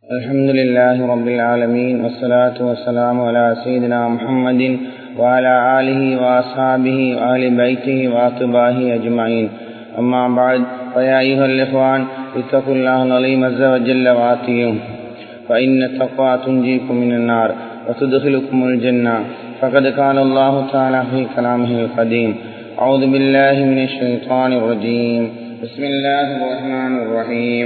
الحمد لله رب العالمين والصلاة والسلام على سيدنا محمد وعلى آله وأصحابه وآل بيته وأتباعه أجمعين أما بعد فيا أيها الإخوان اتقوا الله العظيم عز وجل وآتيهم فإن التقوى تنجيكم من النار وتدخلكم الجنة فقد قال الله تعالى في كلامه القديم أعوذ بالله من الشيطان الرجيم بسم الله الرحمن الرحيم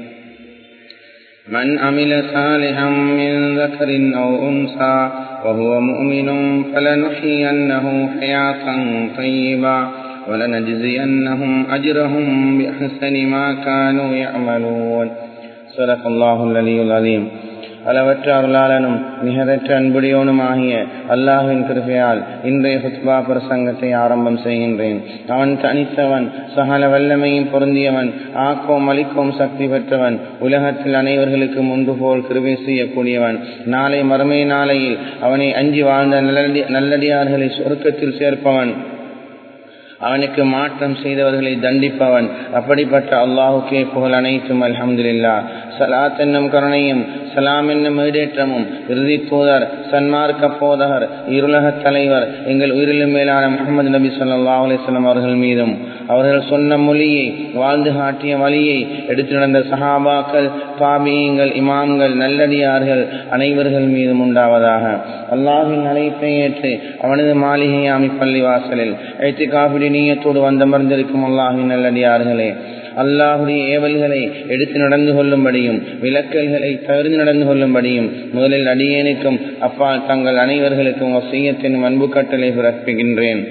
من عمل صالحا من ذكر أو أنثى وهو مؤمن فلنحيينه حياة طيبة ولنجزينهم أجرهم بأحسن ما كانوا يعملون صدق الله العلي العظيم அளவற்ற அருளாளனும் நிகரற்ற அன்புடையோனுமாகிய அல்லாஹின் கிருபையால் இன்றைய ஹுத்பா பிரசங்கத்தை ஆரம்பம் செய்கின்றேன் அவன் தனித்தவன் சகல வல்லமையும் பொருந்தியவன் ஆக்கோம் அளிக்கோம் சக்தி பெற்றவன் உலகத்தில் அனைவர்களுக்கு முன்பு போல் கிருபை செய்யக்கூடியவன் நாளை மறுமை நாளையில் அவனை அஞ்சி வாழ்ந்த நல்லடி நல்லடியார்களை சொர்க்கத்தில் சேர்ப்பவன் அவனுக்கு மாற்றம் செய்தவர்களை தண்டிப்பவன் அப்படிப்பட்ட அல்லாஹுக்கே புகழ் அனைத்தும் அல்ஹம்துலில்லா சலாத் என்னும் கருணையும் சலாம் என்னும் ஈடேற்றமும் இறுதி தூதர் சன்மார்க்க போதகர் இருலக தலைவர் எங்கள் உயிரிலும் மேலான முகமது நபி சொல்லா அலிஸ்லாம் அவர்கள் மீதும் அவர்கள் சொன்ன மொழியை வாழ்ந்து காட்டிய வழியை எடுத்து நடந்த சஹாபாக்கள் பாபியங்கள் இமாம்கள் நல்லடியார்கள் அனைவர்கள் மீதும் உண்டாவதாக அல்லாஹின் அழைப்பை ஏற்று அவனது மாளிகையாமி பள்ளி வாசலில் ஐத்து காப்பிடி நீயத்தோடு வந்தமர்ந்திருக்கும் அல்லாஹின் நல்லடியார்களே அல்லாஹுடைய ஏவல்களை எடுத்து நடந்து கொள்ளும்படியும் விளக்கல்களை தவிர்த்து நடந்து கொள்ளும்படியும் முதலில் அடியேனுக்கும் அப்பா தங்கள் அனைவர்களுக்கும் செய்யத்தின் அன்பு கட்டளை பிறப்பிக்கின்றேன்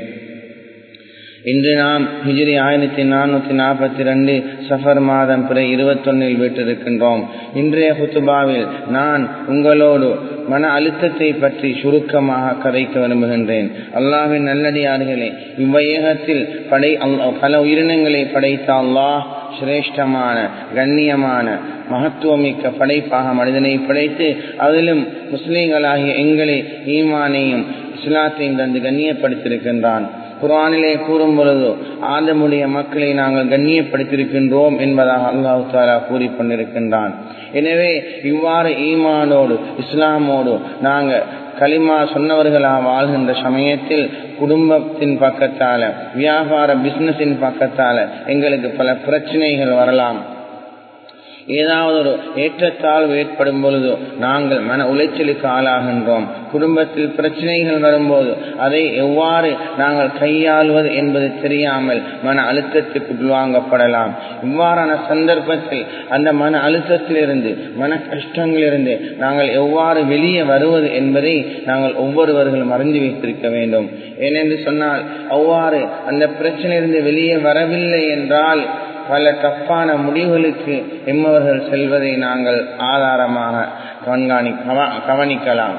இன்று நாம் ஹிஜிரி ஆயிரத்தி நானூற்றி நாற்பத்தி ரெண்டு சஃபர் மாதம் பிற இருபத்தொன்னில் விட்டிருக்கின்றோம் இன்றைய குத்துபாவில் நான் உங்களோடு மன அழுத்தத்தை பற்றி சுருக்கமாக கதைக்க விரும்புகின்றேன் அல்லாவின் நல்லடியார்களே இவ்வையகத்தில் படை பல உயிரினங்களை படைத்த அல்லாஹ் சிரேஷ்டமான கண்ணியமான மகத்துவமிக்க படைப்பாக மனிதனை படைத்து அதிலும் முஸ்லீம்களாகிய எங்களை ஈமானையும் இஸ்லாத்தையும் தந்து கண்ணியப்படுத்தியிருக்கின்றான் குரானிலே கூறும் பொழுது ஆதமுடைய மக்களை நாங்கள் கண்ணியப்படுத்தியிருக்கின்றோம் என்பதாக அல்லாஹு தாலா கூறிக்கொண்டிருக்கின்றான் எனவே இவ்வாறு ஈமானோடு இஸ்லாமோடு நாங்கள் களிமா சொன்னவர்களாக வாழ்கின்ற சமயத்தில் குடும்பத்தின் பக்கத்தால வியாபார பிசினஸின் பக்கத்தால எங்களுக்கு பல பிரச்சனைகள் வரலாம் ஏதாவது ஒரு ஏற்றத்தாழ்வு ஏற்படும் பொழுதோ நாங்கள் மன உளைச்சலுக்கு ஆளாகின்றோம் குடும்பத்தில் பிரச்சனைகள் வரும்போது அதை எவ்வாறு நாங்கள் கையாள்வது என்பது தெரியாமல் மன அழுத்தத்துக்கு உள்வாங்கப்படலாம் இவ்வாறான சந்தர்ப்பத்தில் அந்த மன அழுத்தத்திலிருந்து மன கஷ்டங்களிலிருந்து நாங்கள் எவ்வாறு வெளியே வருவது என்பதை நாங்கள் ஒவ்வொருவர்களும் அறிந்து வைத்திருக்க வேண்டும் ஏனென்று சொன்னால் அவ்வாறு அந்த பிரச்சனையிலிருந்து வெளியே வரவில்லை என்றால் பல தப்பான முடிவுகளுக்கு எம்மவர்கள் செல்வதை நாங்கள் ஆதாரமாக கண்காணி கவனிக்கலாம்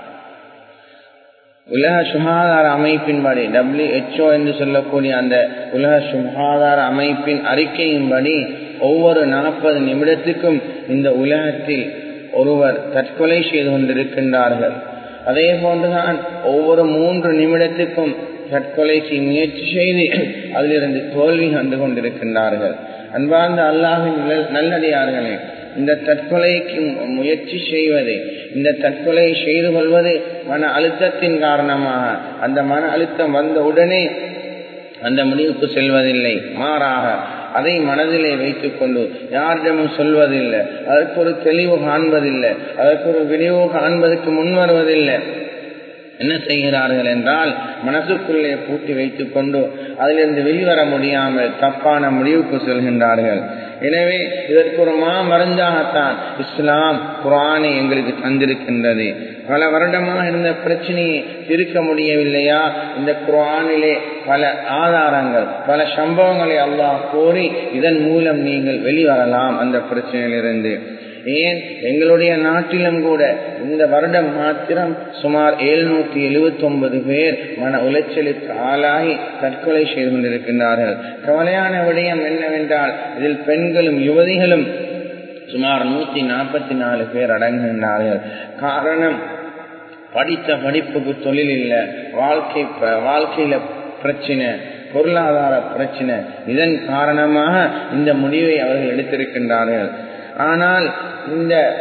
உலக சுகாதார அமைப்பின்படி டபிள்யூஹெச்ஓ என்று சொல்லக்கூடிய அந்த உலக சுகாதார அமைப்பின் அறிக்கையின்படி ஒவ்வொரு நாற்பது நிமிடத்துக்கும் இந்த உலகத்தில் ஒருவர் தற்கொலை செய்து கொண்டிருக்கின்றார்கள் அதே போன்றுதான் ஒவ்வொரு மூன்று நிமிடத்துக்கும் தற்கொலைக்கு முயற்சி செய்து அதிலிருந்து தோல்வி கண்டு கொண்டிருக்கின்றார்கள் அன்பார்ந்த அல்லாஹின் நல்லடியார்களே இந்த தற்கொலைக்கு முயற்சி செய்வது இந்த தற்கொலை செய்து கொள்வது மன அழுத்தத்தின் காரணமாக அந்த மன அழுத்தம் வந்த உடனே அந்த முடிவுக்கு செல்வதில்லை மாறாக அதை மனதிலே வைத்துக் கொண்டு யாரிடமும் சொல்வதில்லை அதற்கு ஒரு தெளிவு காண்பதில்லை அதற்கு ஒரு விடிவு காண்பதற்கு முன் வருவதில்லை என்ன செய்கிறார்கள் என்றால் மனசுக்குள்ளே பூட்டி வைத்துக் கொண்டு அதிலிருந்து வெளிவர முடியாமல் தப்பான முடிவுக்கு செல்கின்றார்கள் எனவே இதற்கு ஒரு மா மருந்தாகத்தான் இஸ்லாம் குரானை எங்களுக்கு தந்திருக்கின்றது பல வருடமாக இருந்த பிரச்சனையை தீர்க்க முடியவில்லையா இந்த குரானிலே பல ஆதாரங்கள் பல சம்பவங்களை அல்லாஹ் கோரி இதன் மூலம் நீங்கள் வெளிவரலாம் அந்த பிரச்சனையிலிருந்து ஏன் எங்களுடைய நாட்டிலும் கூட இந்த வருடம் மாத்திரம் சுமார் எழுநூற்றி எழுபத்தி ஒன்பது பேர் மன உளைச்சலுக்கு ஆளாகி தற்கொலை செய்து கொண்டிருக்கின்றார்கள் கவலையான விடயம் என்னவென்றால் இதில் பெண்களும் யுவதிகளும் சுமார் நூற்றி நாற்பத்தி நாலு பேர் அடங்குகின்றார்கள் காரணம் படித்த படிப்புக்கு தொழில் இல்லை வாழ்க்கை வாழ்க்கையில பிரச்சனை பொருளாதார பிரச்சனை இதன் காரணமாக இந்த முடிவை அவர்கள் எடுத்திருக்கின்றார்கள் ஆனால் இந்த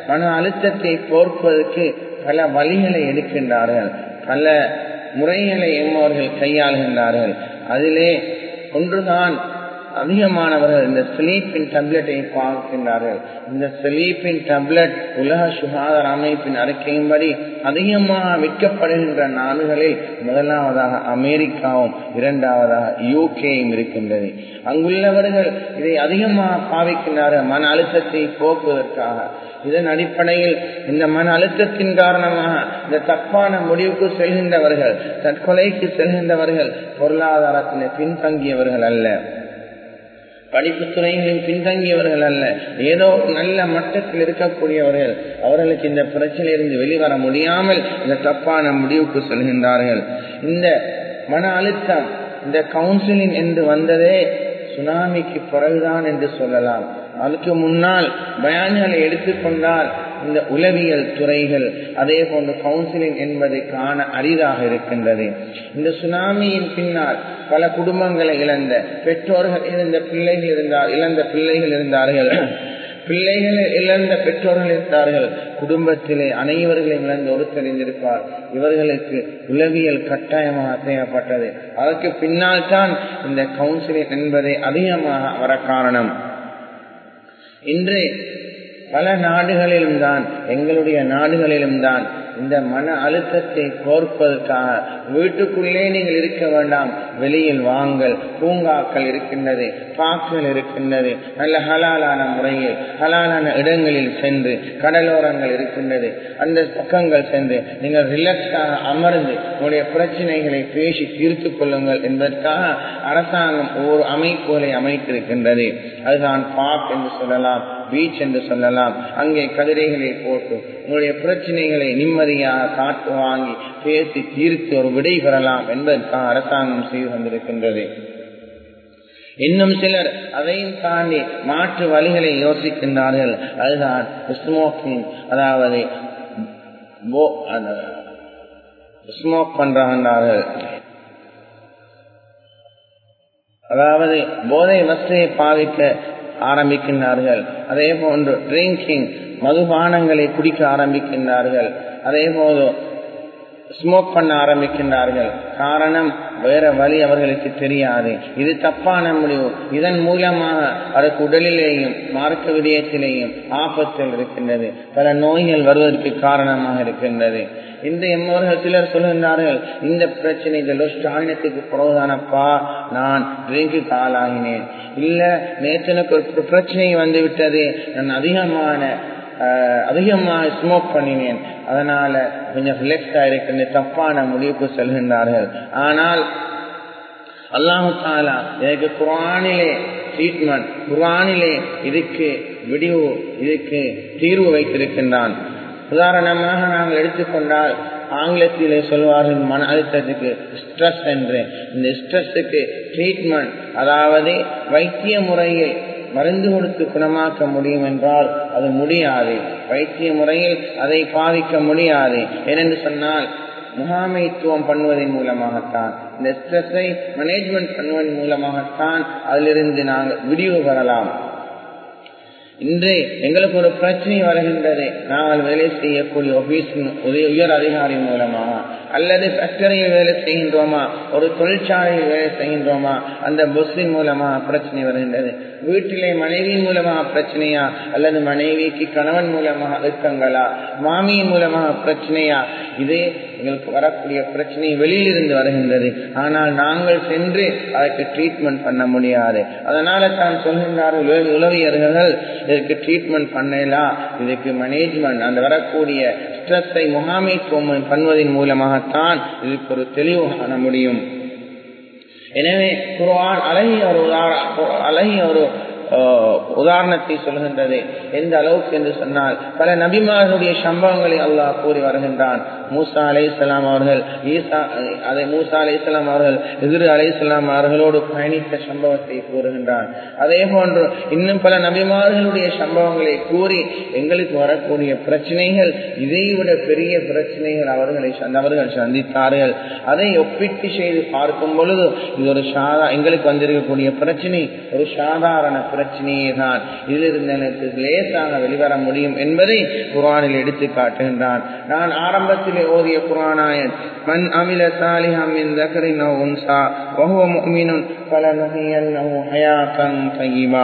மன அழுத்தத்தை போக்குவதற்கு பல வழிகளை எடுக்கின்றார்கள் பல முறைகளை எம்மவர்கள் கையாளுகின்றார்கள் அதிலே ஒன்றுதான் அதிகமானவர்கள் இந்த ஸ்லீப்பின் டேப்லெட்டை பார்க்கின்றார்கள் இந்த ஸ்லீப்பின் டேப்லெட் உலக சுகாதார அமைப்பின் அறிக்கையின்படி அதிகமாக விற்கப்படுகின்ற நாடுகளில் முதலாவதாக அமெரிக்காவும் இரண்டாவதாக யூகேயும் இருக்கின்றது அங்குள்ளவர்கள் இதை அதிகமாக பாவிக்கின்றார்கள் மன அழுத்தத்தை போக்குவதற்காக இதன் அடிப்படையில் இந்த மன அழுத்தத்தின் காரணமாக இந்த தப்பான முடிவுக்கு செல்கின்றவர்கள் தற்கொலைக்கு செல்கின்றவர்கள் பொருளாதாரத்தில் பின்தங்கியவர்கள் அல்ல படிப்பு துறைகளில் பின்தங்கியவர்கள் அல்ல ஏதோ நல்ல மட்டத்தில் இருக்கக்கூடியவர்கள் அவர்களுக்கு இந்த பிரச்சனையிலிருந்து வெளிவர முடியாமல் இந்த தப்பான முடிவுக்கு செல்கின்றார்கள் இந்த மன அழுத்தம் இந்த கவுன்சிலிங் என்று வந்ததே சுனாமிக்கு பிறகுதான் என்று சொல்லலாம் அதுக்கு முன்னால் பயான்களை எடுத்துக்கொண்டால் இந்த உளவியல் துறைகள் அதே போன்று கவுன்சிலிங் என்பது காண அரிதாக இருக்கின்றது இந்த சுனாமியின் பின்னால் பல குடும்பங்களை இழந்த பெற்றோர்கள் இழந்த பிள்ளைகள் இருந்தார் இழந்த பிள்ளைகள் இருந்தார்கள் பிள்ளைகளை இழந்த பெற்றோர்கள் இருந்தார்கள் குடும்பத்திலே அனைவர்களையும் இழந்து ஒருத்தர் இருந்திருப்பார் இவர்களுக்கு உளவியல் கட்டாயமாக தேவைப்பட்டது அதற்கு பின்னால் தான் இந்த கவுன்சிலிங் என்பதை அதிகமாக வர காரணம் இன்று பல நாடுகளிலும் தான் எங்களுடைய நாடுகளிலும் தான் இந்த மன அழுத்தத்தை கோர்ப்பதற்காக வீட்டுக்குள்ளே நீங்கள் இருக்க வேண்டாம் வெளியில் வாங்கல் பூங்காக்கள் இருக்கின்றது பாக்கள் இருக்கின்றது நல்ல ஹலாலான முறையில் ஹலாலான இடங்களில் சென்று கடலோரங்கள் இருக்கின்றது அந்த பக்கங்கள் சென்று நீங்கள் ரிலாக்ஸாக அமர்ந்து உங்களுடைய பிரச்சனைகளை பேசி தீர்த்து கொள்ளுங்கள் என்பதற்காக அரசாங்கம் ஒரு அமைப்புகளை அமைத்திருக்கின்றது அதுதான் பார்க் என்று சொல்லலாம் பீச் என்று சொல்லலாம் அங்கே கதிரைகளை போட்டு உங்களுடைய பிரச்சனைகளை நிம்மதியாக காட்டு வாங்கி பேசி தீர்த்து ஒரு விடை பெறலாம் என்பதற்காக அரசாங்கம் செய்து வந்திருக்கின்றது இன்னும் சிலர் அதையும் தாண்டி மாற்று வழிகளை யோசிக்கின்றார்கள் அதுதான் ஸ்மோக்கிங் அதாவது ஸ்மோக் பண்றார்கள் அதாவது போதை வசதியை பாதிக்க ஆரம்பிக்கின்றார்கள் அதே போன்று ட்ரிங்கிங் மதுபானங்களை குடிக்க ஆரம்பிக்கின்றார்கள் அதே போது ஸ்மோக் பண்ண ஆரம்பிக்கின்றார்கள் காரணம் வேற வழி அவர்களுக்கு தெரியாது இது தப்பான முடிவு இதன் மூலமாக அதற்கு உடலிலேயும் மார்க்க விடயத்திலேயும் ஆபத்தில் இருக்கின்றது பல நோய்கள் வருவதற்கு காரணமாக இருக்கின்றது இந்த எம்மவர்கள் சிலர் சொல்கின்றார்கள் இந்த பிரச்சனை இந்த லொஸ்டாயினத்துக்கு பிறகுதானப்பா நான் ட்ரிங்க்கு ஆளாகினேன் இல்ல நேற்று எனக்கு ஒரு பிரச்சனை வந்து விட்டது நான் அதிகமான அதிகமாக ஸ்மோக் பண்ணினேன் அதனால கொஞ்சம் ரிலாக்ஸா இருக்கின்ற தப்பான முடிவுக்கு செல்கின்றார்கள் ஆனால் அல்லாஹு தாலா எனக்கு குரானிலே ட்ரீட்மெண்ட் குரானிலே இதுக்கு விடிவு இதுக்கு தீர்வு வைத்திருக்கின்றான் உதாரணமாக நாங்கள் எடுத்துக்கொண்டால் ஆங்கிலத்திலே சொல்வார்கள் மன அழுத்தத்துக்கு ஸ்ட்ரெஸ் என்று இந்த ஸ்ட்ரெஸ்ஸுக்கு ட்ரீட்மெண்ட் அதாவது வைத்திய முறையில் மருந்து கொடுத்து குணமாக்க முடியும் என்றால் அது முடியாது வைத்திய முறையில் அதை பாதிக்க முடியாது ஏனென்று சொன்னால் முகாமைத்துவம் பண்ணுவதன் மூலமாகத்தான் இந்த ஸ்ட்ரெஸ்ஸை மேனேஜ்மெண்ட் பண்ணுவதன் மூலமாகத்தான் அதிலிருந்து நாங்கள் விடிவு பெறலாம் இன்று எங்களுக்கு ஒரு பிரச்சனை வருகின்றது நாங்கள் வேலை செய்யக்கூடிய ஆபீஸின் உயர் அதிகாரி மூலமாக அல்லது ஃபேக்டரியில் வேலை செய்கின்றோமா ஒரு தொழிற்சாலையில் வேலை செய்கின்றோமா அந்த பொஸ்ஸின் மூலமாக பிரச்சனை வருகின்றது வீட்டிலே மனைவியின் மூலமாக பிரச்சனையா அல்லது மனைவிக்கு கணவன் மூலமாக அழுத்தங்களா மாமியின் மூலமாக பிரச்சனையா இது எங்களுக்கு வரக்கூடிய பிரச்சனை வெளியிலிருந்து வருகின்றது ஆனால் நாங்கள் சென்று அதற்கு ட்ரீட்மெண்ட் பண்ண முடியாது அதனால தான் சொல்கின்றார்கள் உளவியர்கள் இதற்கு ட்ரீட்மெண்ட் பண்ணலாம் இதுக்கு மேனேஜ்மெண்ட் அந்த வரக்கூடிய ஸ்ட்ரெஸ்ஸை முகாமைத்துவம் பண்ணுவதன் மூலமாகத்தான் இதுக்கு ஒரு தெளிவு காண முடியும் எனவே குர்ஆன் அழகிய ஒரு அழகிய ஒரு உதாரணத்தை சொல்கின்றது எந்த அளவுக்கு என்று சொன்னால் பல நபிமார்களுடைய சம்பவங்களை அல்லாஹ் கூறி வருகின்றான் மூசா அலை இஸ்லாம் அவர்கள் ஈசா அதை மூசா அலை இஸ்லாம் அவர்கள் எதிர் அலை இஸ்லாம் அவர்களோடு பயணித்த சம்பவத்தை கூறுகின்றான் அதே போன்று இன்னும் பல நபிமார்களுடைய சம்பவங்களை கூறி எங்களுக்கு வரக்கூடிய பிரச்சனைகள் இதைவிட பெரிய பிரச்சனைகள் அவர்களை அவர்கள் சந்தித்தார்கள் அதை ஒப்பிட்டு செய்து பார்க்கும் பொழுது இது ஒரு சாதா எங்களுக்கு வந்திருக்கக்கூடிய பிரச்சனை ஒரு சாதாரண பிரச்சனையே தான் இதிலிருந்து எனக்கு லேசாக வெளிவர முடியும் என்பதை குரானில் எடுத்து காட்டுகின்றான் நான் ஆரம்பத்தில் ஓதிய குரானாயன் மன் அமில சாலிஹம் மின் தகரின் உன்சா வஹுவ முஃமினுன் ஃபலனுஹியன்னஹு ஹயாத்தன் தய்யிபா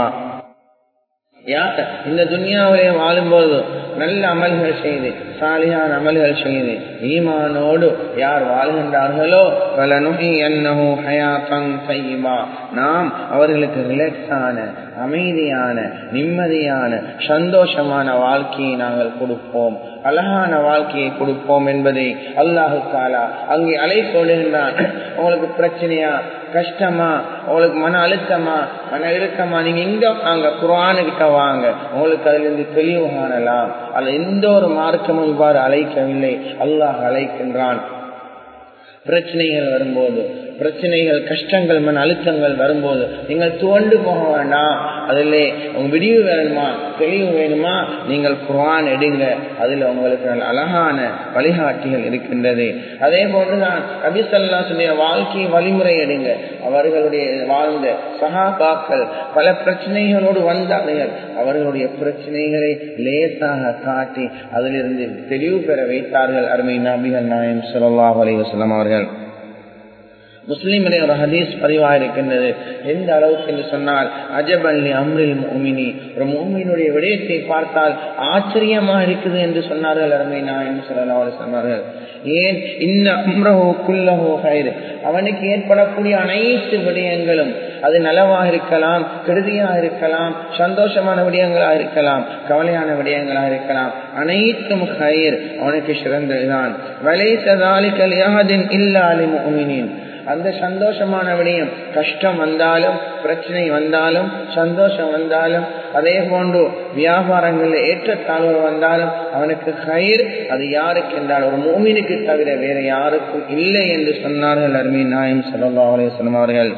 யார் இந்த துனியாவிலே வாழும்போது நல்ல அமல்கள் செய்து சாலியான அமல்கள் செய்து ஈமானோடு யார் வாழ்கின்றார்களோ பல நுகி என்னஹோ ஹயாத்தன் தையிபா நாம் அவர்களுக்கு ரிலாக்ஸான அமைதியான நிம்மதியான சந்தோஷமான வாழ்க்கையை நாங்கள் கொடுப்போம் அழகான வாழ்க்கையை கொடுப்போம் என்பதை அல்லாஹு தாலா அங்கே அழைக்கொள்கின்றான் உங்களுக்கு பிரச்சனையா கஷ்டமா உங்களுக்கு மன அழுத்தமா மன இறுக்கமா நீங்க இங்க வாங்க குரானுக்கிட்ட வாங்க உங்களுக்கு அதுல இருந்து தெளிவு காணலாம் அல்ல எந்த ஒரு மார்க்கமும் இவ்வாறு அழைக்கவில்லை அல்லாஹ் அழைக்கின்றான் பிரச்சனைகள் வரும்போது பிரச்சனைகள் கஷ்டங்கள் மன அழுத்தங்கள் வரும்போது நீங்கள் துவண்டு போக வேண்டாம் அதில் உங்க விடிவு வேணுமா தெளிவு வேணுமா நீங்கள் குரான் எடுங்க அதில் உங்களுக்கு நல்ல அழகான வழிகாட்டிகள் இருக்கின்றது அதே போன்றுதான் அபிசல்லா சொல்லிய வாழ்க்கை வழிமுறை எடுங்க அவர்களுடைய வாழ்ந்த சகாபாக்கள் பல பிரச்சனைகளோடு வந்தார்கள் அவர்களுடைய பிரச்சனைகளை லேசாக காட்டி அதிலிருந்து தெளிவு பெற வைத்தார்கள் அருமை நபிகள் நாயம் சுல்லாஹ் அலைவசலம் அவர்கள் முஸ்லிமிலே ஒரு ஹதீஸ் பதிவாக இருக்கின்றது எந்த அளவுக்கு என்று சொன்னால் அஜபல்லி அம்ரில் மோமினி ஒரு மோமினுடைய விடயத்தை பார்த்தால் ஆச்சரியமா இருக்குது என்று சொன்னார்கள் அருமை நாயம் சொல்லா சொன்னார்கள் ஏன் இன்ன அம்ரஹோ குல்லஹோ ஹைர் அவனுக்கு ஏற்படக்கூடிய அனைத்து விடயங்களும் அது நலவாக இருக்கலாம் கெடுதியாக இருக்கலாம் சந்தோஷமான விடயங்களாக இருக்கலாம் கவலையான விடயங்களாக இருக்கலாம் அனைத்தும் ஹைர் அவனுக்கு சிறந்ததுதான் வலைசதாலிக்கல் யாதின் இல்லாலி மோமினின் அந்த சந்தோஷமான விடயம் கஷ்டம் வந்தாலும் பிரச்சனை வந்தாலும் சந்தோஷம் வந்தாலும் அதே போன்று வியாபாரங்களில் ஏற்றத்தாழ்வு வந்தாலும் அவனுக்கு கயிர் அது யாருக்கு என்றால் ஒரு மூமினுக்கு தவிர வேற யாருக்கும் இல்லை என்று சொன்னார்கள் அருமை நாயம் சல்லா அலிஸ்லாம் அவர்கள்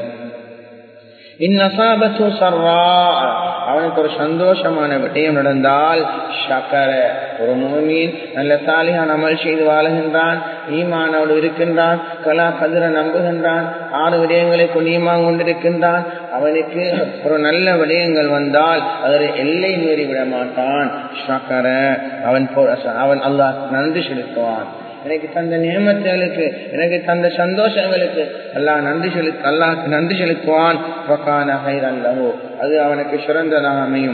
அவனுக்கு ஒரு சந்தோஷமான விடயம் நடந்தால் ஷக்கர ஒரு மூமீன் நல்ல சாலிகான் அமல் செய்து வாழுகின்றான் ஈமானோடு இருக்கின்றான் கலா கதிர நம்புகின்றான் ஆறு விடயங்களை கொண்டியமாக கொண்டிருக்கின்றான் அவனுக்கு ஒரு நல்ல விடயங்கள் வந்தால் அதில் எல்லை மீறி விட மாட்டான் ஷக்கர அவன் அவன் அல்லாஹ் நன்றி செலுத்துவான் எனக்கு தந்த நியமத்துகளுக்கு எனக்கு தந்த சந்தோஷங்களுக்கு அல்லாஹ் நன்றி செலு அல்லாஹ்க்கு நன்றி செலுத்துவான் அல்லவோ அது அவனுக்கு சிறந்ததாக அமையும்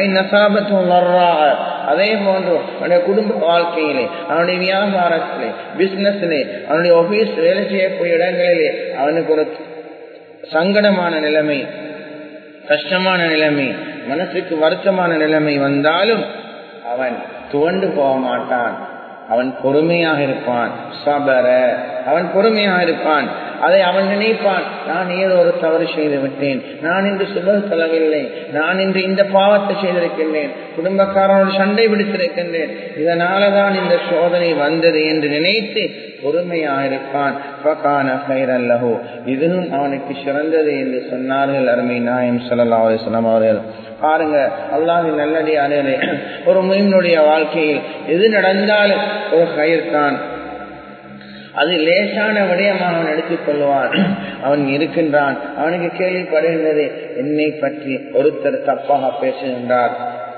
அதே போன்று அவனுடைய குடும்ப வாழ்க்கையிலே அவனுடைய வியாபாரத்திலே பிசினஸ்லே அவனுடைய ஆபீஸ் வேலை செய்யக்கூடிய இடங்களிலே அவனுக்கு ஒரு சங்கடமான நிலைமை கஷ்டமான நிலைமை மனசுக்கு வருத்தமான நிலைமை வந்தாலும் அவன் துவண்டு போக மாட்டான் அவன் பொறுமையாக இருப்பான் சபர அவன் பொறுமையாக இருப்பான் அதை அவன் நினைப்பான் நான் ஏதோ ஒரு தவறு செய்து விட்டேன் நான் இன்று சுப செலவில்லை நான் இன்று இந்த பாவத்தை செய்திருக்கின்றேன் குடும்பக்காரனோடு சண்டை பிடித்திருக்கின்றேன் இதனாலதான் இந்த சோதனை வந்தது என்று நினைத்து பொறுமையாக இருப்பான் அல்லஹோ இதுவும் அவனுக்கு சிறந்தது என்று சொன்னார்கள் அருமை நாயம் சல்லா அலிஸ்லாம் அவர்கள் பாருங்க அல்லாஹின் நல்லடியாரே ஒரு மீனுடைய வாழ்க்கையில் எது நடந்தாலும் ஒரு கயிர் தான் அது லேசான விடயமாக அவன் எடுத்துக் கொள்வான் அவன் இருக்கின்றான் அவனுக்கு கேள்விப்படுகின்றது என்னை பற்றி ஒருத்தர் தப்பாக பேசுகின்றார்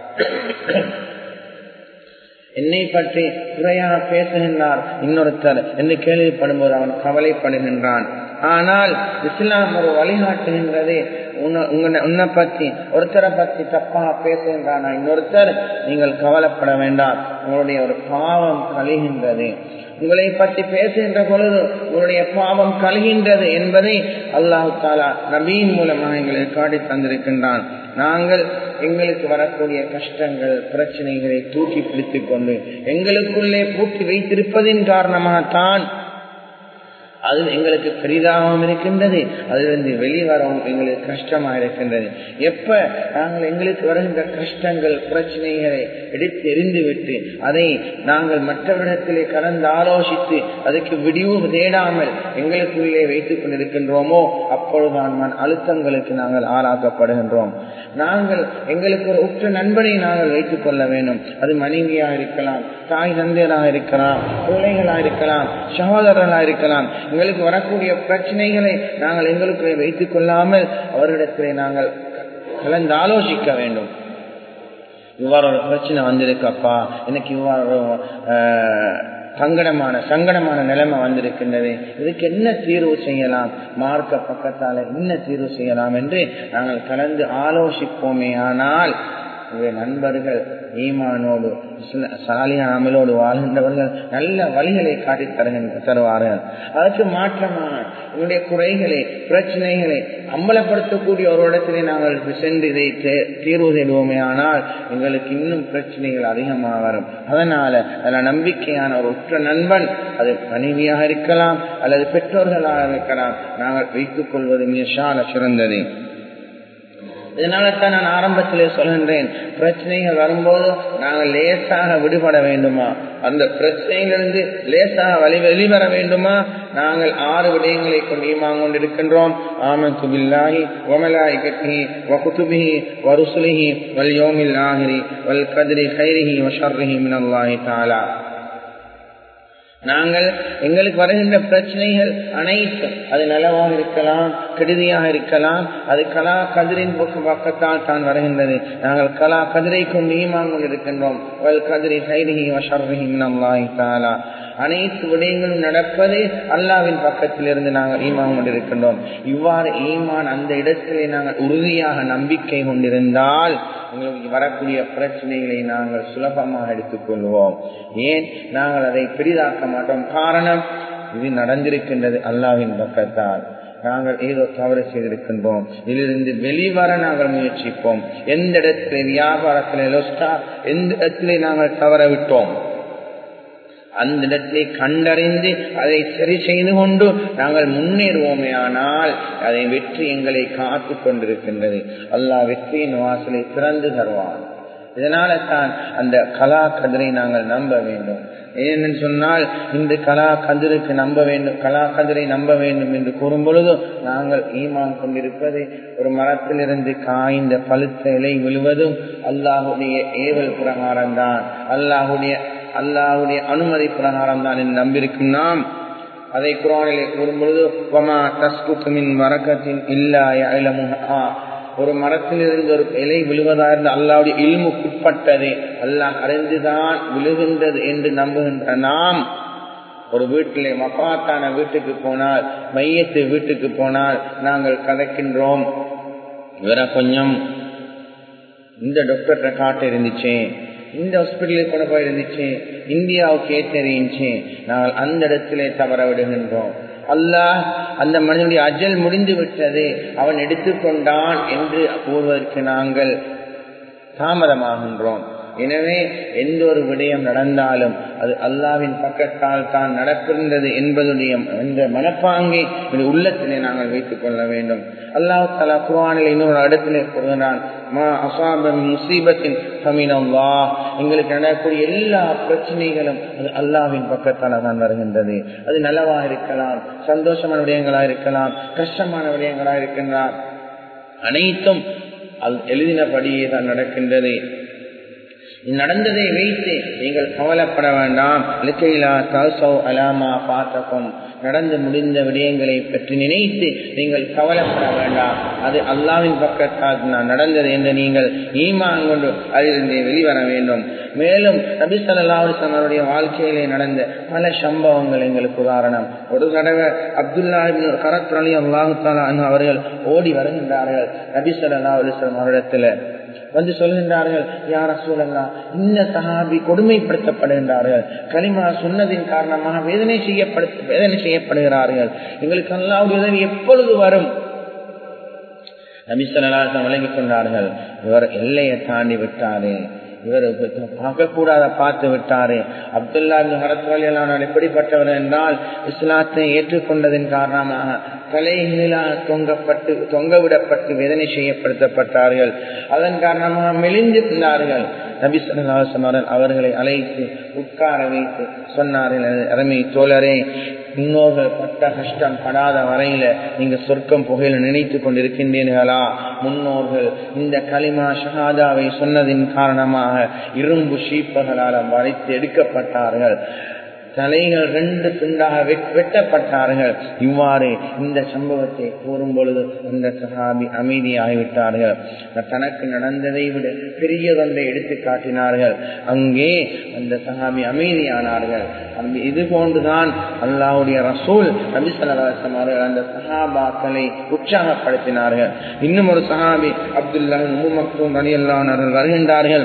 என்னை பற்றி குறையாக பேசுகின்றார் இன்னொருத்தர் என்று கேள்விப்படும்போது அவன் கவலைப்படுகின்றான் ஆனால் இஸ்லாம் ஒரு வழிகாட்டுகின்றது உன்னை பத்தி ஒருத்தரை பத்தி தப்பாக பேசுகின்றானா இன்னொருத்தர் நீங்கள் கவலைப்பட வேண்டாம் உங்களுடைய ஒரு பாவம் கழிகின்றது உங்களை பற்றி பேசுகின்ற பொழுது உங்களுடைய பாவம் கழுகின்றது என்பதை அல்லாஹு தாலா நபீன் மூலமாக எங்களுக்கு காட்டி தந்திருக்கின்றான் நாங்கள் எங்களுக்கு வரக்கூடிய கஷ்டங்கள் பிரச்சனைகளை தூக்கி பிடித்துக் கொண்டு எங்களுக்குள்ளே பூட்டி வைத்திருப்பதின் காரணமாகத்தான் அது எங்களுக்கு பெரிதாகவும் இருக்கின்றது அதிலிருந்து வெளிவரவும் எங்களுக்கு கஷ்டமாக இருக்கின்றது எப்ப நாங்கள் எங்களுக்கு வருகின்ற கஷ்டங்கள் பிரச்சனைகளை எடுத்து எரிந்து விட்டு அதை நாங்கள் மற்றவரிடத்திலே கலந்து ஆலோசித்து அதுக்கு விடிவு தேடாமல் எங்களுக்குள்ளே வைத்துக் கொண்டிருக்கின்றோமோ அப்பொழுதுதான் மண் அழுத்தங்களுக்கு நாங்கள் ஆளாக்கப்படுகின்றோம் நாங்கள் எங்களுக்கு ஒரு உற்ற நண்பனை நாங்கள் வைத்துக் கொள்ள வேண்டும் அது மனைவியாக இருக்கலாம் தாய் தந்தையராக இருக்கலாம் பிள்ளைகளாக இருக்கலாம் சகோதரர்களாக இருக்கலாம் எங்களுக்கு வரக்கூடிய பிரச்சனைகளை நாங்கள் எங்களுக்குள்ளே வைத்துக் கொள்ளாமல் அவர்களிடத்திலே நாங்கள் கலந்து ஆலோசிக்க வேண்டும் இவ்வாறு ஒரு பிரச்சனை வந்திருக்கப்பா எனக்கு இவ்வாறு ஒரு சங்கடமான சங்கடமான நிலைமை வந்திருக்கின்றது இதுக்கு என்ன தீர்வு செய்யலாம் மார்க்க பக்கத்தால என்ன தீர்வு செய்யலாம் என்று நாங்கள் கலந்து ஆலோசிப்போமே ஆனால் உங்களுடைய நண்பர்கள் ஈமானோடு சாலியாமலோடு வாழ்கின்றவர்கள் நல்ல வழிகளை காட்டி தருகின்ற தருவார்கள் அதற்கு மாற்றமான என்னுடைய குறைகளை பிரச்சனைகளை அம்பலப்படுத்தக்கூடிய ஒரு இடத்திலே நாங்கள் சென்று இதை தீர்வு தேடுவோமே ஆனால் எங்களுக்கு இன்னும் பிரச்சனைகள் அதிகமாக வரும் அதனால அதில் நம்பிக்கையான ஒரு உற்ற நண்பன் அது மனைவியாக இருக்கலாம் அல்லது பெற்றோர்களாக இருக்கலாம் நாங்கள் வைத்துக் கொள்வது மிக சிறந்தது இதனால தான் நான் ஆரம்பத்திலே சொல்கின்றேன் பிரச்சனைகள் வரும்போது நாங்கள் லேசாக விடுபட வேண்டுமா அந்த பிரச்சனையிலிருந்து லேசாக வழி வெளிவர வேண்டுமா நாங்கள் ஆறு விடயங்களை கொண்டு ஈமான் கொண்டிருக்கின்றோம் ஆமன் துபில்லாஹி ஒமலாய்கத்திஹி வகுத்துபிஹி வருசுலிஹி வல் யோமில் ஆஹிரி வல் கதிரி கைரிஹி வஷர்ரிஹி மினல்லாஹி தாலா நாங்கள் எங்களுக்கு வருகின்ற பிரச்சனைகள் அனைத்தும் அது நலவாக இருக்கலாம் கெடுதியாக இருக்கலாம் அது கலா கதிரின் பக்கத்தால் தான் வருகின்றது நாங்கள் கலா கதிரை கொண்டு ஈமான் கொண்டிருக்கின்றோம் வல் கதிரை கைரிஹி வஷர்ரிஹி மினல்லாஹி தாலா அனைத்து விடயங்களும் நடப்பது அல்லாவின் பக்கத்தில் இருந்து நாங்கள் ஈமான் கொண்டிருக்கின்றோம் இவ்வாறு ஈமான் அந்த இடத்திலே நாங்கள் உறுதியாக நம்பிக்கை கொண்டிருந்தால் உங்களுக்கு வரக்கூடிய பிரச்சனைகளை நாங்கள் சுலபமாக எடுத்துக்கொள்வோம் ஏன் நாங்கள் அதை பெரிதாக்க மாட்டோம் காரணம் இது நடந்திருக்கின்றது அல்லாவின் பக்கத்தால் நாங்கள் ஏதோ தவறு செய்திருக்கின்றோம் இதிலிருந்து வெளிவர நாங்கள் முயற்சிப்போம் எந்த இடத்துல வியாபாரத்தில் லொஸ்டா எந்த இடத்திலே நாங்கள் தவற விட்டோம் அந்த இடத்தை கண்டறிந்து அதை சரி செய்து கொண்டு நாங்கள் முன்னேறுவோமே ஆனால் அதை வெற்றி எங்களை காத்து கொண்டிருக்கின்றது அல்லாஹ் வெற்றியின் வாசலை திறந்து தருவான் இதனால தான் அந்த கலா கதிரை நாங்கள் நம்ப வேண்டும் ஏன்னு சொன்னால் இந்த கலா கதிருக்கு நம்ப வேண்டும் கலா கதிரை நம்ப வேண்டும் என்று கூறும் பொழுது நாங்கள் ஈமான் கொண்டிருப்பது ஒரு மரத்திலிருந்து காய்ந்த பழுத்த இலை விழுவதும் அல்லாஹுடைய ஏவல் பிரகாரம் தான் அல்லாஹுடைய அல்லாஹுடைய அனுமதி பிரகாரம் தான் என்று நம்பியிருக்கும் நாம் அதை குரானிலே கூறும் பொழுது வரக்கத்தின் இல்லா ஒரு மரத்திலிருந்து ஒரு இலை விழுவதா இருந்து அல்லாவுடைய இல்முக்குட்பட்டது அல்லாஹ் அறிந்துதான் விழுகின்றது என்று நம்புகின்ற நாம் ஒரு வீட்டிலே மப்பாத்தான வீட்டுக்கு போனால் மையத்து வீட்டுக்கு போனால் நாங்கள் கதைக்கின்றோம் இவரை கொஞ்சம் இந்த டாக்டர்கிட்ட காட்ட இருந்துச்சு இந்த ஹாஸ்பிட்டலுக்கு கொண்டு போய் இருந்துச்சு இந்தியாவுக்கு ஏற்றறிஞ்சு நாங்கள் அந்த இடத்திலே தவற விடுகின்றோம் அல்லாஹ் அந்த மனிதனுடைய அஜல் முடிந்து விட்டது அவன் எடுத்துக்கொண்டான் என்று கூறுவதற்கு நாங்கள் தாமதமாகின்றோம் எனவே எந்த ஒரு விடயம் நடந்தாலும் அது அல்லாவின் பக்கத்தால் தான் நடக்கின்றது என்பதுடைய இந்த மனப்பாங்கை உள்ளத்திலே நாங்கள் வைத்துக் கொள்ள வேண்டும் அல்லாஹ் தலா குர்ஆனில் இன்னொரு இடத்திலே கூறுகிறான் மா அசாபம் முசீபத்தின் சமீனல்லா எங்களுக்கு நடக்கக்கூடிய எல்லா பிரச்சனைகளும் அது அல்லாவின் பக்கத்தால தான் வருகின்றது அது நல்லவா இருக்கலாம் சந்தோஷமான விடயங்களா இருக்கலாம் கஷ்டமான விடயங்களா இருக்கின்றார் அனைத்தும் அது எழுதினபடியே தான் நடக்கின்றது நடந்ததை வைத்து நீங்கள் கவலைப்பட வேண்டாம் லிக்கைலா தல்சௌ அலாமா பாத்தகம் நடந்து முடிந்த விடயங்களை பற்றி நினைத்து நீங்கள் கவலைப்பட வேண்டாம் அது அல்லாவின் பக்கத்தால் நான் நடந்தது என்று நீங்கள் ஈமான் கொண்டு அதிலிருந்து வெளிவர வேண்டும் மேலும் நபிசல்லாவுடைய அவருடைய வாழ்க்கையிலே நடந்த பல சம்பவங்கள் எங்களுக்கு உதாரணம் ஒரு தடவை அப்துல்லா கரத் அலி அல்லாஹு அவர்கள் ஓடி வருகின்றார்கள் நபிசல்லா அலிஸ்லாம் அவரிடத்துல வந்து சொல்கின்றார்கள் யார சூழல்லா இந்த சஹாபி கொடுமைப்படுத்தப்படுகின்றார்கள் களிமா சொன்னதின் காரணமாக வேதனை செய்யப்படு வேதனை செய்யப்படுகிறார்கள் எங்களுக்கு அல்லாவுடைய உதவி எப்பொழுது வரும் நபிசல்லாசம் விளங்கிக் கொண்டார்கள் இவர் எல்லையை தாண்டி விட்டாரே இவர் பார்க்கக்கூடாத பார்த்து விட்டாரு அப்துல்லா ஹரத்வாலியலான எப்படிப்பட்டவர் என்றால் இஸ்லாத்தை ஏற்றுக்கொண்டதன் காரணமாக தலைகளால் தொங்கப்பட்டு தொங்கவிடப்பட்டு வேதனை செய்யப்படுத்தப்பட்டார்கள் அதன் காரணமாக மெலிந்திருந்தார்கள் நபி சொல்லாசமரன் அவர்களை அழைத்து உட்கார வைத்து சொன்னார்கள் அருமை தோழரே முன்னோர்கள் பட்ட கஷ்டம் படாத வரையில நீங்க சொர்க்கம் புகையில நினைத்து கொண்டிருக்கின்றீர்களா முன்னோர்கள் இந்த களிமா ஷஹாதாவை சொன்னதின் காரணமாக இரும்பு ஷீப்பகளால் வரைத்து எடுக்கப்பட்டார்கள் தலைகள் ரெண்டு துண்டாக வெட்டப்பட்டார்கள் இவ்வாறு இந்த சம்பவத்தை கூறும் பொழுது அந்த சஹாபி அமைதியாகிவிட்டார்கள் தனக்கு நடந்ததை விட பெரியதொன்றை எடுத்து காட்டினார்கள் அங்கே அந்த சஹாபி அமைதியானார்கள் இது போன்றுதான் அல்லாவுடைய ரசூல் நபி சல்லாசம் அவர்கள் அந்த சஹாபாக்களை உற்சாகப்படுத்தினார்கள் இன்னும் ஒரு சஹாபி அப்துல்லா முமக்தும் அலி அல்லானவர்கள் வருகின்றார்கள்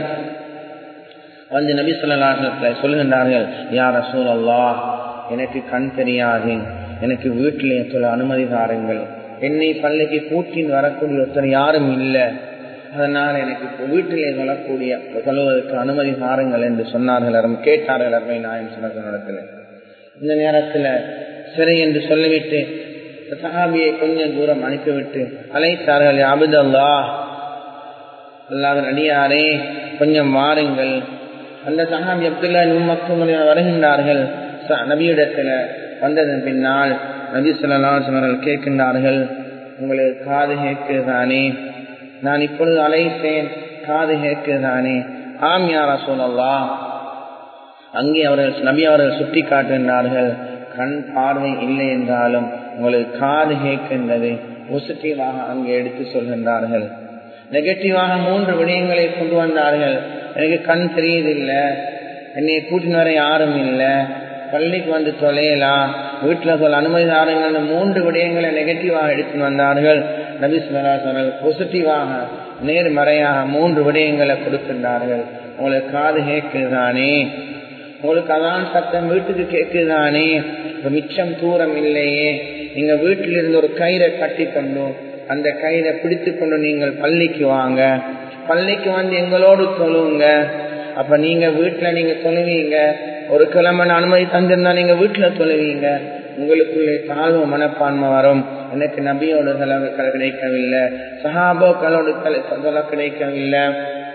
வந்து நபி சொல்லலாசனத்தை சொல்லுகின்றார்கள் யார் ரசூல் அல்லா எனக்கு கண் தெரியாது எனக்கு வீட்டிலே சொல்ல அனுமதி தாருங்கள் என்னை பள்ளிக்கு கூட்டின்னு வரக்கூடிய ஒருத்தர் யாரும் இல்லை அதனால் எனக்கு வீட்டிலே சொல்லக்கூடிய சொல்வதற்கு அனுமதி தாருங்கள் என்று சொன்னார்கள் அரும் கேட்டார்கள் அருமை நாயம் சொன்னத்தில் இந்த நேரத்தில் சரி என்று சொல்லிவிட்டு சஹாபியை கொஞ்சம் தூரம் அனுப்பிவிட்டு அழைத்தார்கள் அபுது அல்லா அல்லாவின் அடியாரே கொஞ்சம் வாருங்கள் அந்த சஹாபி அப்துல்லா மக்கள் வருகின்றார்கள் நபியிடத்துல வந்ததன் பின்னால் நபி சொல்லலாம் கேட்கின்றார்கள் உங்களுக்கு காது கேட்குதானே நான் இப்பொழுது அழைத்தேன் காது கேட்குதானே ஆம் யார சொல்லலா அங்கே அவர்கள் நபி அவர்கள் சுட்டி காட்டுகின்றார்கள் கண் பார்வை இல்லை என்றாலும் உங்களுக்கு காது கேட்கின்றது பாசிட்டிவாக அங்கே எடுத்து சொல்கின்றார்கள் நெகட்டிவாக மூன்று விடயங்களை கொண்டு வந்தார்கள் எனக்கு கண் தெரியுதில்லை என்னை கூட்டின்னு வர யாரும் இல்லை பள்ளிக்கு வந்து தொலையலாம் வீட்டில் சொல்ல அனுமதி தாருங்கள் மூன்று விடயங்களை நெகட்டிவாக எடுத்துன்னு வந்தார்கள் நபி சுமலா சொன்னால் பாசிட்டிவாக நேர்மறையாக மூன்று விடயங்களை கொடுக்கின்றார்கள் உங்களுக்கு காது கேட்குதானே உங்களுக்கு அதான் சத்தம் வீட்டுக்கு கேட்குதானே மிச்சம் தூரம் இல்லையே நீங்க வீட்டில் இருந்து ஒரு கயிறை கட்டி கொண்டு அந்த கயிறை பிடித்து கொண்டு நீங்கள் பள்ளிக்கு வாங்க பள்ளிக்கு வந்து எங்களோடு சொல்லுங்க அப்ப நீங்க வீட்டுல நீங்க சொல்லுவீங்க ஒரு கிழமை அனுமதி தந்திருந்தா நீங்க வீட்டுல சொல்லுவீங்க உங்களுக்குள்ளே தாழ்வு மனப்பான்மை வரும் எனக்கு நபியோட செலவு கிடைக்கவில்லை சஹாபோக்களோட செலவு கிடைக்கவில்லை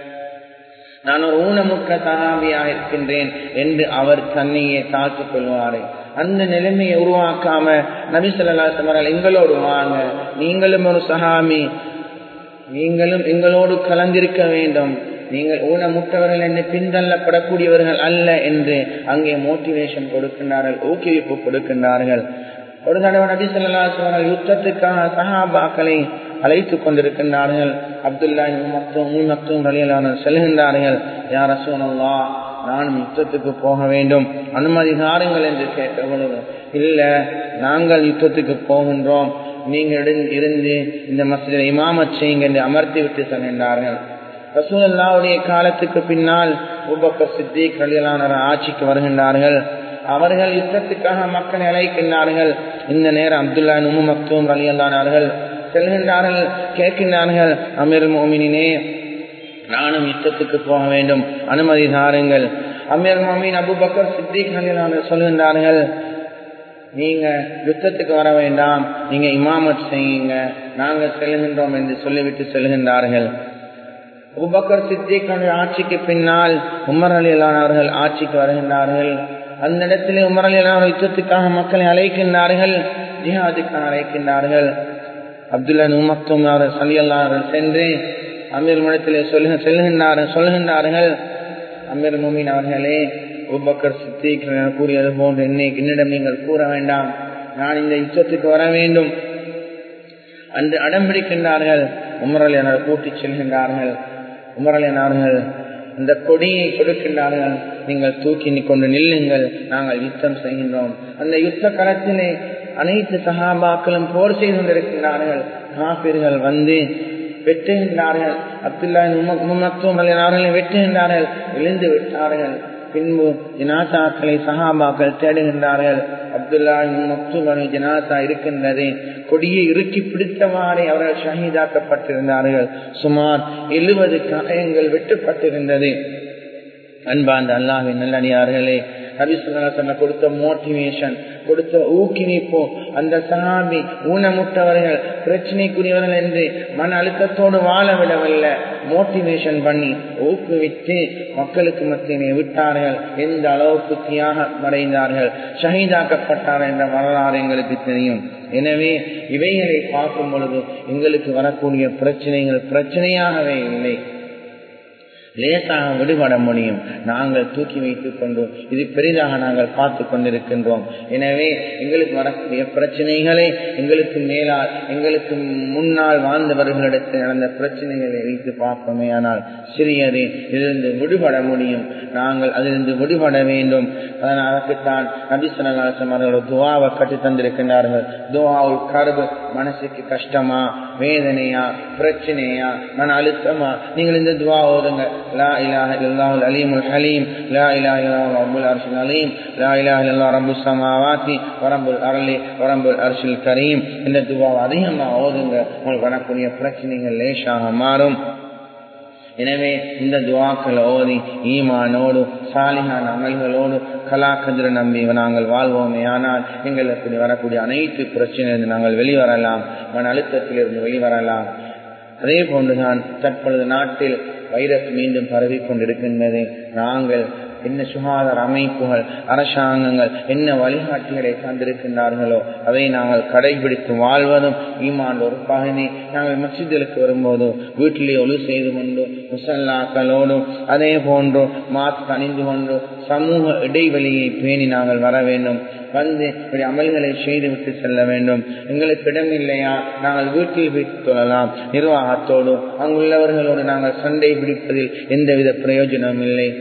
நான் ஒரு ஊனமுற்ற சஹாபியாக இருக்கின்றேன் என்று அவர் தன்னையே தாழ்த்துக் கொள்வாரு அந்த நிலைமையை உருவாக்காம நபி சொல்லலாசமர்கள் எங்களோடு வாங்க நீங்களும் ஒரு சஹாமி நீங்களும் எங்களோடு கலந்திருக்க வேண்டும் நீங்கள் ஊனமுற்றவர்கள் என்று பின்தள்ளப்படக்கூடியவர்கள் அல்ல என்று அங்கே மோட்டிவேஷன் கொடுக்கின்றார்கள் ஊக்குவிப்பு கொடுக்கின்றார்கள் ஒரு தடவை நபி சொல்லாசவர்கள் யுத்தத்துக்காக சஹாபாக்களை அழைத்து கொண்டிருக்கின்றார்கள் அப்துல்லா மக்தும் மக்தும் வழியிலான செல்கின்றார்கள் யார சூழல்லா நானும் யுத்தத்துக்கு போக வேண்டும் அனுமதி தாருங்கள் என்று கேட்ட பொழுது இல்ல நாங்கள் யுத்தத்துக்கு போகின்றோம் நீங்கள் இருந்து இந்த மசித இமாமத் செய்யுங்க என்று அமர்த்தி விட்டு செல்கின்றார்கள் ரசூல்லாவுடைய காலத்துக்கு பின்னால் உபக்க சித்திக் கல்யாணர் ஆட்சிக்கு வருகின்றார்கள் அவர்கள் யுத்தத்துக்காக மக்களை அழைக்கின்றார்கள் இந்த நேரம் அப்துல்லா நுமு மக்தூம் அலியல்லானார்கள் செல்கின்றார்கள் கேட்கின்றார்கள் அமீர் மோமினே நானும் யுத்தத்துக்கு போக வேண்டும் அனுமதி தாருங்கள் அமீர் மோமின் அபுபக்கர் சித்திக் அலியலான சொல்கின்றார்கள் நீங்க யுத்தத்துக்கு வர வேண்டாம் நீங்க இமாமத் செய்யுங்க நாங்கள் செல்கின்றோம் என்று சொல்லிவிட்டு செல்கின்றார்கள் அபுபக்கர் சித்திக் ஆட்சிக்கு பின்னால் உமர் அலியலானவர்கள் ஆட்சிக்கு வருகின்றார்கள் அந்த இடத்திலே உமர் அலியலான யுத்தத்துக்காக மக்களை அழைக்கின்றார்கள் ஜிஹாதுக்காக அழைக்கின்றார்கள் அப்துல்லா நுமக்தும் அவர்கள் சலியல்லார்கள் சென்று அமீர் மடத்திலே சொல்லுக செல்கின்றார்கள் சொல்கின்றார்கள் அமீர் முமின் அவர்களே உபக்கர் சித்திக் கூறியது போன்று என்னை என்னிடம் நீங்கள் கூற வேண்டாம் நான் இந்த யுத்தத்துக்கு வர வேண்டும் அன்று அடம்பிடிக்கின்றார்கள் உமரலியனர் கூட்டிச் செல்கின்றார்கள் உமரலியனார்கள் இந்த கொடியை கொடுக்கின்றார்கள் நீங்கள் தூக்கி கொண்டு நில்லுங்கள் நாங்கள் யுத்தம் செய்கின்றோம் அந்த யுத்த களத்திலே அனைத்து சகாபாக்களும் போர் செய்து கொண்டிருக்கின்றார்கள் காப்பீர்கள் வந்து வெட்டுகின்றார்கள் அப்துல்லா முமத்துவம் அவர்களை வெட்டுகின்றார்கள் விழுந்து விட்டார்கள் பின்பு ஜனாசாக்களை சஹாபாக்கள் தேடுகின்றார்கள் அப்துல்லா மக்தூமனு ஜனாசா இருக்கின்றது கொடியை இறுக்கி பிடித்தவாறே அவர்கள் ஷஹீதாக்கப்பட்டிருந்தார்கள் சுமார் எழுபது காயங்கள் வெட்டுப்பட்டிருந்தது அன்பாந்த அல்லாஹின் நல்லடியார்களே நபிசுல்லா கொடுத்த மோட்டிவேஷன் கொடுத்த ஊக்குவிப்பு அந்த சஹாபி ஊனமுட்டவர்கள் பிரச்சனைக்குரியவர்கள் என்று மன அழுத்தத்தோடு வாழ விடவில்லை மோட்டிவேஷன் பண்ணி ஊக்குவித்து மக்களுக்கு மத்தியிலே விட்டார்கள் எந்த அளவுக்கு தியாக அடைந்தார்கள் ஷஹீதாக்கப்பட்டார்கள் என்ற வரலாறு எங்களுக்கு தெரியும் எனவே இவைகளை பார்க்கும் பொழுது எங்களுக்கு வரக்கூடிய பிரச்சனைகள் பிரச்சனையாகவே இல்லை லேசாக விடுபட முடியும் நாங்கள் தூக்கி வைத்துக் கொண்டு இது பெரிதாக நாங்கள் பார்த்து கொண்டிருக்கின்றோம் எனவே எங்களுக்கு வரக்கூடிய பிரச்சனைகளை எங்களுக்கு மேலால் எங்களுக்கு முன்னால் வாழ்ந்தவர்களிடத்தில் நடந்த பிரச்சனைகளை வைத்து பார்ப்போமே ஆனால் சிறியது இதிலிருந்து விடுபட முடியும் நாங்கள் அதிலிருந்து விடுபட வேண்டும் அதற்குத்தான் நபிசனலாசம் அவர்களோட துவாவை கட்டு தந்திருக்கின்றார்கள் துவாவுல் கருவு மனசுக்கு கஷ்டமா வேதனையா பிரச்சனையா மன அழுத்தமா நீங்கள் இந்த துவா ஓதுங்க لا إله إلا الله العليم الحليم لا إله إلا الله رب العرش العظيم لا إله إلا الله رب السماوات ورب الأرض ورب العرش الكريم இந்த துவா அதிகமாக ஓதுங்க உங்களுக்கு வரக்கூடிய பிரச்சனைகள் லேசாக மாறும் எனவே இந்த துவாக்களை ஓதி ஈமானோடு சாலிகான அமல்களோடு கலாக்கதிர நம்பி நாங்கள் வாழ்வோமே ஆனால் எங்களுக்கு வரக்கூடிய அனைத்து பிரச்சனையிலிருந்து நாங்கள் வெளிவரலாம் மன அழுத்தத்திலிருந்து வெளிவரலாம் அதே போன்றுதான் தற்பொழுது நாட்டில் வைரஸ் மீண்டும் பரவி கொண்டிருக்கின்றது நாங்கள் என்ன சுகாதார அமைப்புகள் அரசாங்கங்கள் என்ன வழிகாட்டிகளை தந்திருக்கின்றார்களோ அதை நாங்கள் கடைபிடித்து வாழ்வதும் ஈமான் ஒரு பகுதி நாங்கள் மசிதலுக்கு வரும்போது வீட்டிலே ஒழு செய்து கொண்டு முசல்லாக்களோடும் அதே போன்று மாஸ்க் அணிந்து கொண்டு சமூக இடைவெளியை பேணி நாங்கள் வர வேண்டும் வந்து இப்படி அமல்களை செய்துவிட்டு செல்ல வேண்டும் எங்களுக்கு இடம் இல்லையா நாங்கள் வீட்டில் வைத்து தொழலாம் நிர்வாகத்தோடு அங்குள்ளவர்களோடு நாங்கள் சண்டை பிடிப்பதில் எந்தவித பிரயோஜனம் இல்லை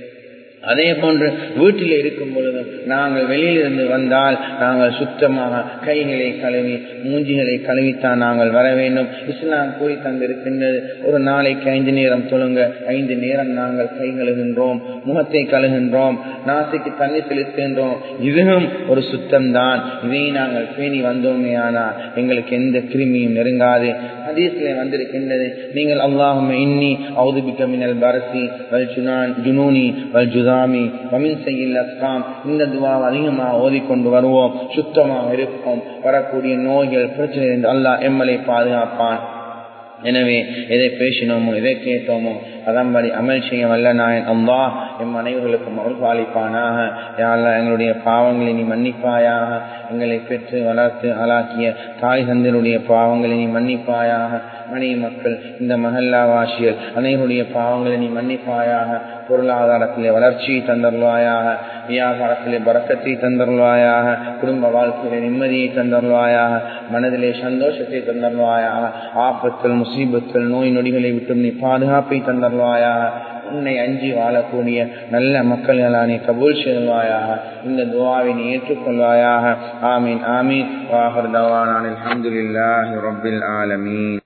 அதே போன்று வீட்டில் இருக்கும் பொழுது நாங்கள் வெளியிலிருந்து வந்தால் நாங்கள் சுத்தமாக கைகளை கழுவி மூஞ்சிகளை கழுவித்தான் நாங்கள் வர வேண்டும் இஸ்லாம் கூறி தந்திருக்கின்றது ஒரு நாளைக்கு ஐந்து நேரம் தொழுங்க ஐந்து நேரம் நாங்கள் கை கழுகின்றோம் முகத்தை கழுகின்றோம் நாசிக்கு தண்ணி செலுத்துகின்றோம் இதுவும் ஒரு சுத்தம்தான் இதை நாங்கள் பேணி வந்தோமே ஆனால் எங்களுக்கு எந்த கிருமியும் நெருங்காது ஹதீஸ்ல வந்திருக்கின்றது நீங்கள் அல்லாஹும் இன்னி அவுதுபிக்க மினல் பரசி வல் ஜுனான் ஜுனூனி வல் ஜுதாமி வமின் செய்யில் அஸ்காம் இந்த துவாவை அதிகமாக ஓதிக்கொண்டு வருவோம் சுத்தமாக இருப்போம் வரக்கூடிய நோய்கள் பிரச்சனை என்று அல்லாஹ் எம்மலை பாதுகாப்பான் எனவே எதை பேசினோமோ எதை கேட்டோமோ அதன்படி அமல் செய்ய வல்ல நாயன் அம்பா எம் அனைவர்களுக்கும் அருள் பாலிப்பானாக யாரெல்லாம் எங்களுடைய பாவங்களை நீ மன்னிப்பாயாக எங்களை பெற்று வளர்த்து ஆளாக்கிய தாய் தந்தருடைய பாவங்களை நீ மன்னிப்பாயாக மணி மக்கள் இந்த மஹல்லா வாசியல் அனைவருடைய பாவங்களை நீ மன்னிப்பாயாக பொருளாதாரத்திலே வளர்ச்சியை தந்தருள்வாயாக வியாபாரத்திலே பறக்கத்தை தந்தருள்வாயாக குடும்ப வாழ்க்கையிலே நிம்மதியை தந்தருள்வாயாக மனதிலே சந்தோஷத்தை தந்தருள்வாயாக ஆபத்தில் முசீபத்தில் நோய் நொடிகளை விட்டு நீ பாதுகாப்பை தந்தருள்வாயாக உன்னை அஞ்சி வாழக்கூடிய நல்ல மக்கள்களானே கபூல் செய்வாயாக இந்த துவாவை நீ ஏற்றுக்கொள்வாயாக ஆமீன் ஆமீன் வாஹர் தவானான் அலமதுல்லாஹி ரபில் ஆலமீன்